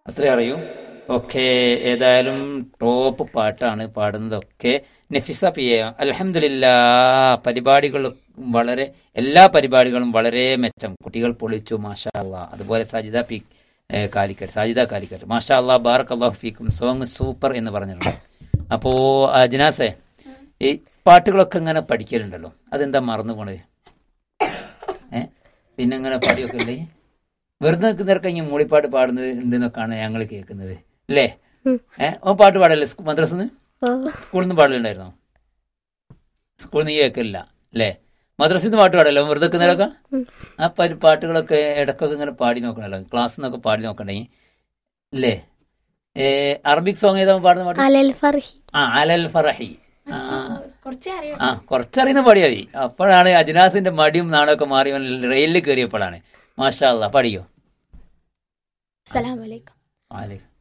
അത്രേ അറിയൂ ഓക്കെ ഏതായാലും ടോപ്പ് പാട്ടാണ് പാടുന്നതൊക്കെ നഫിസ പി എ അലഹമില്ല പരിപാടികൾ വളരെ എല്ലാ പരിപാടികളും വളരെ മെച്ചം കുട്ടികൾ പൊളിച്ചു മാഷാ അള്ളാ അതുപോലെ സജിത പി ഏ, കാലിക്കറ്റ് സാജിദ കാലിക്കറ്റ് മാഷാ അള്ളാ ബാറക് അള്ളാഹു ഫീക്കും സോങ് സൂപ്പർ എന്ന് പറഞ്ഞിട്ടുണ്ട് അപ്പോ അജിനാസെ ഈ പാട്ടുകളൊക്കെ ഇങ്ങനെ പഠിക്കലുണ്ടല്ലോ അതെന്താ മറന്നു പോണത് ഏ പിന്നെ ഇങ്ങനെ പാടിയൊക്കെ ഇല്ലേ വെറുതെ നിൽക്കുന്നവർക്ക് ഇങ്ങനെ മൂളിപ്പാട്ട് പാടുന്നത് ഉണ്ടെന്നൊക്കെയാണ് ഞങ്ങൾ കേൾക്കുന്നത് അല്ലേ ഉം. ഏ ഓ പാട്ട് പാടല്ലേ സ്കൂ- മദ്രസന്ന് ഓ സ്കൂളിൽ നിന്ന് പാടലുണ്ടായിരുന്നോ സ്കൂളിൽ നിന്ന് കേൾക്കില്ല അല്ലേ മദ്രസയിൽ നിന്ന് പാട്ട് പാടല്ലോ വെറുതെ നിൽക്കുന്നവരൊക്കെ ഉം. ആ പരി പാട്ടുകളൊക്കെ ഇടയ്ക്കൊക്കെ ഇങ്ങനെ പാടി നോക്കണല്ലോ ക്ലാസ്സിൽ നിന്നൊക്കെ പാടി നോക്കണ്ടേ അല്ലേ ഏ അറബിക് സോങ് ഏതാ പാടുന്ന പാട്ട് അലൽ ഫർഹി ആ അലൽ ഫറഹി ആ കുറച്ചേ അറിയാം ആ കുറച്ചറിയുന്ന പാടിയാ മതി അപ്പോഴാണ് അജ്നാസിന്റെ മടിയും നാടൊക്കെ മാറി അവൻ റെയിലിൽ കയറിയപ്പോഴാണ് മാഷാ അല്ലാ പാടിയോ അസ്സലാമലൈക്കും വാലേക്കും